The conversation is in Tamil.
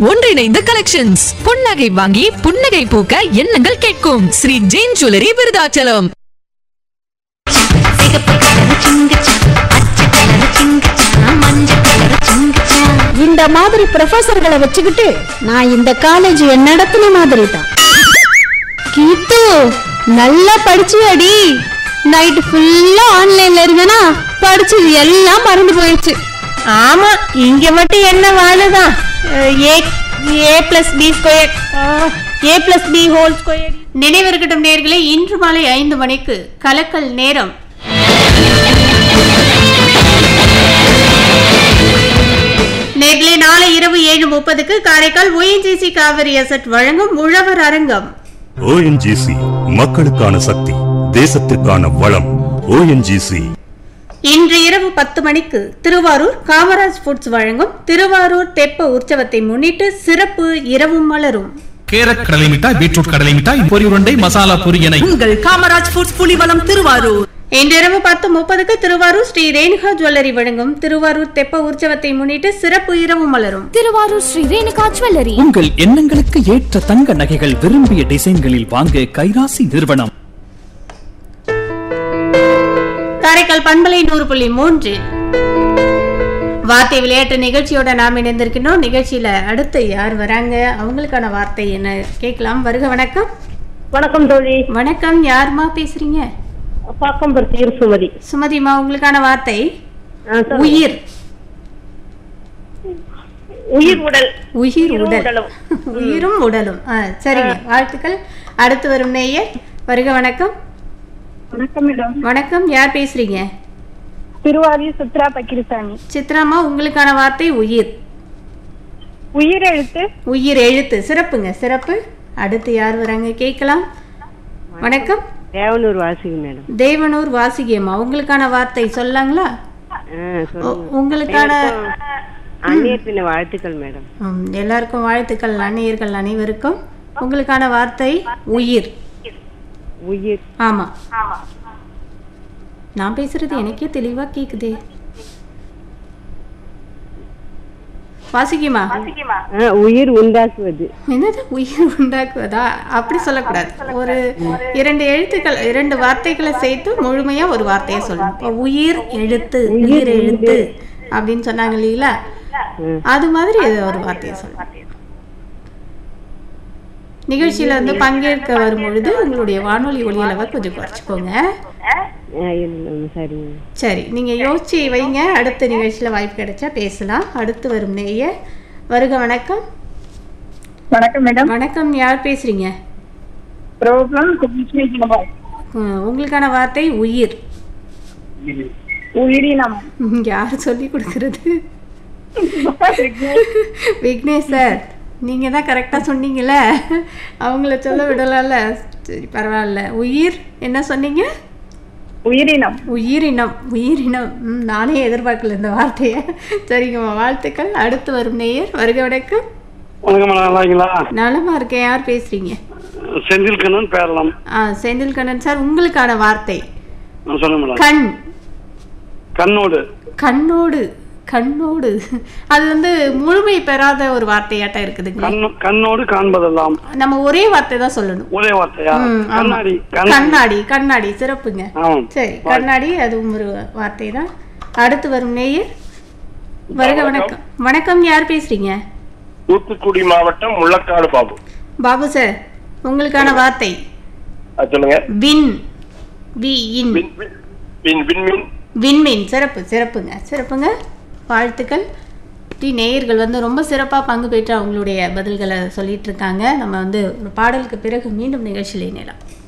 ஒன்றிணைந்த கலெக்ஷன்ஸ் புன்னகை வாங்கி புன்னகை பூக்க எண்ணங்கள் கேட்கும் ஸ்ரீ ஜெயின் ஜுவல்லரி விருதாச்சலம் சிகப்பு கலர் சிங்குச்சா பச்சை கலர் சிங்குச்சா மஞ்சள் கலர் சிங்குச்சா இந்த மாதிரி ப்ரொஃபசர்களை வச்சுக்கிட்டு நான் இந்த காலேஜ் நடத்தின மாதிரி தான் கீத்து நல்லா படிச்சியாடி நைட் ஃபுல்லா ஆன்லைன்ல இருந்தனா படிச்சது எல்லாம் மறந்து போயிடுச்சு ஆமா இங்க மட்டும் என்ன வாழுதான் A A plus B square A plus B whole square நினைவிருக்கட்டும் நேர்களே இன்று மாலை ஐந்து மணிக்கு கலக்கல் நேரம் நேர்களே நாளை இரவு ஏழு முப்பதுக்கு காரைக்கால் ஒயின்ஜிசி காவிரி அசட் வழங்கும் உழவர் அரங்கம் ஓஎன்ஜிசி மக்களுக்கான சக்தி தேசத்திற்கான வளம் ஓஎன்ஜிசி இன்று இரவு பத்து மணிக்கு திருவாரூர் காமராஜ் ஃபுட்ஸ் வழங்கும் திருவாரூர் தெப்ப உற்சவத்தை முன்னிட்டு சிறப்பு இரவும் மலரும் கேரட் கடலை மிட்டாய் பீட்ரூட் கடலை மிட்டாய் பொரி உருண்டை மசாலா பொரி என உங்கள் காமராஜ் ஃபுட்ஸ் புலிவலம் திருவாரூர் இன்று இரவு பத்து முப்பதுக்கு திருவாரூர் ஸ்ரீ ரேணுகா ஜுவல்லரி வழங்கும் திருவாரூர் தெப்ப உற்சவத்தை முன்னிட்டு சிறப்பு இரவு மலரும் திருவாரூர் ஸ்ரீ ரேணுகா ஜுவல்லரி உங்கள் எண்ணங்களுக்கு ஏற்ற தங்க நகைகள் விரும்பிய டிசைன்களில் வாங்க கைராசி நிறுவனம் காரைக்கால் பண்பலை நூறு புள்ளி மூன்று வார்த்தை விளையாட்டு நிகழ்ச்சியோட நாம் இணைந்திருக்கின்றோம் நிகழ்ச்சியில அடுத்து யார் வராங்க அவங்களுக்கான வார்த்தை என்ன கேட்கலாம் வருக வணக்கம் வணக்கம் தோழி வணக்கம் யாருமா பேசுறீங்க பாக்கம் பருத்தியூர் சுமதி சுமதிமா உங்களுக்கான வார்த்தை ஆ, சொல்லுங்க. உயிர் உயிர் உடல் உயிர் உயிரும் உடல் உடலும். உயிரும் உடலும் ஆ, சரிங்க வாழ்த்துக்கள் அடுத்து வரும் நேயர் வருக வணக்கம் வணக்கம் மேடம் வணக்கம் யார் பேசுறீங்க திருவாரூர் சுத்ரா பக்கிரிசாமி சித்ராமா உங்களுக்கான வார்த்தை உயிர் உயிர் எழுத்து உயிர் எழுத்து சிறப்புங்க சிறப்பு அடுத்து யார் வராங்க கேட்கலாம் வணக்கம் தேவனூர் வாசிங்க மேடம் தேவனூர் வாசிகியம்மா உங்களுக்கான வார்த்தை சொல்லாங்களா உ- உங்களுக்கான அந்நியத்தின வாழ்த்துக்கள் மேடம் ம், எல்லாருக்கும் வாழ்த்துக்கள் அந்நியர்கள் அனைவருக்கும் உங்களுக்கான வார்த்தை உயிர் உயிர் ஆமா நான் பேசுறது எனக்கே தெளிவா கேக்குதே வாசிக்குமா ஆ, உயிர் உண்டாக்குவது என்னது உயிர் உண்டாக்குவதா அப்படி சொல்லக்கூடாது ஒரு இரண்டு எழுத்துக்கள் இரண்டு வார்த்தைகளை சேர்த்து முழுமையா ஒரு வார்த்தையை சொல்லணும் இப்போ உயிர் எழுத்து உயிர் எழுத்து அப்படின்னு சொன்னாங்க இல்லைங்களா அது மாதிரி ஏதோ ஒரு வார்த்தையை சொல்லணும் நிகழ்ச்சியில வந்து பங்கேற்க வரும் பொழுது உங்களுடைய வானொலி ஒலியளவை கொஞ்சம் குறைச்சிக்கோங்க ஆ, இல்ல, சரிங்க சரி நீங்க யோசிச்சு வைங்க அடுத்த நிகழ்ச்சியில வாய்ப்பு கிடைச்சா பேசலாம் அடுத்து வரும் நேயர் வருக வணக்கம் வணக்கம் மேடம் வணக்கம் யார் பேசுறீங்க ப்ராப்ளம் உம், உங்களுக்கான வார்த்தை உயிர் உயிரினம் உம், யார் சொல்லி கொடுக்கறது விக்னேஷ் சார் நீங்க தான் கரெக்டா சொன்னீங்கல்ல அவங்கள சொல்ல விடலாம்ல சரி பரவாயில்ல உயிர் என்ன சொன்னீங்க உயிரினம் உயிரினம் உயிரினம் ம், நானே எதிர்பார்க்கல இந்த வார்த்தையை சரிங்கம்மா வாழ்த்துக்கள் அடுத்து வரும் நேயர் வருக வணக்கம் வணக்கம் மேடம் நல்லா இருக்கீங்களா நலமா இருக்கேன் யார் பேசுறீங்க செந்தில் கண்ணன் பேரலாம் ஆ செந்தில் கண்ணன் சார் உங்களுக்கான வார்த்தை நான் சொல்லுங்க மேடம் கண் கண்ணோடு கண்ணோடு கண்ணோடு அது வந்து முழுமை பெறாத ஒரு வார்த்தையாட்டம் இருக்குதுங்க கண்ணு கண்ணோடு காண்பதெல்லாம் நம்ம ஒரே வார்த்தை தான் சொல்லணும் ஒரே வார்த்தையா ம், ஆமா. கண்ணாடி கண்ணாடி கண்ணாடி கண்ணாடி சிறப்புங்க ஆமாம் சரி கண்ணாடி அதுவும் ஒரு வார்த்தை தான் அடுத்து வரும் நேயர் வருக வணக்கம் வணக்கம் யார் பேசுறீங்க தூத்துக்குடி மாவட்டம் முள்ளக்காடு பாபு பாபு சார் உங்களுக்கான வார்த்தை அது சொல்லுங்க வின் வி இன் விண் விண் விண் விண்மீன் விண்மீன் சிறப்பு சிறப்புங்க சிறப்புங்க வாழ்த்துக்கள் டி நேயர்கள் வந்து ரொம்ப சிறப்பாக பங்கு பெற்று அவங்களுடைய பதில்களை சொல்லிட்டு இருக்காங்க நம்ம வந்து ஒரு பாடலுக்கு பிறகு மீண்டும் நிகழ்ச்சியில் இணையலாம்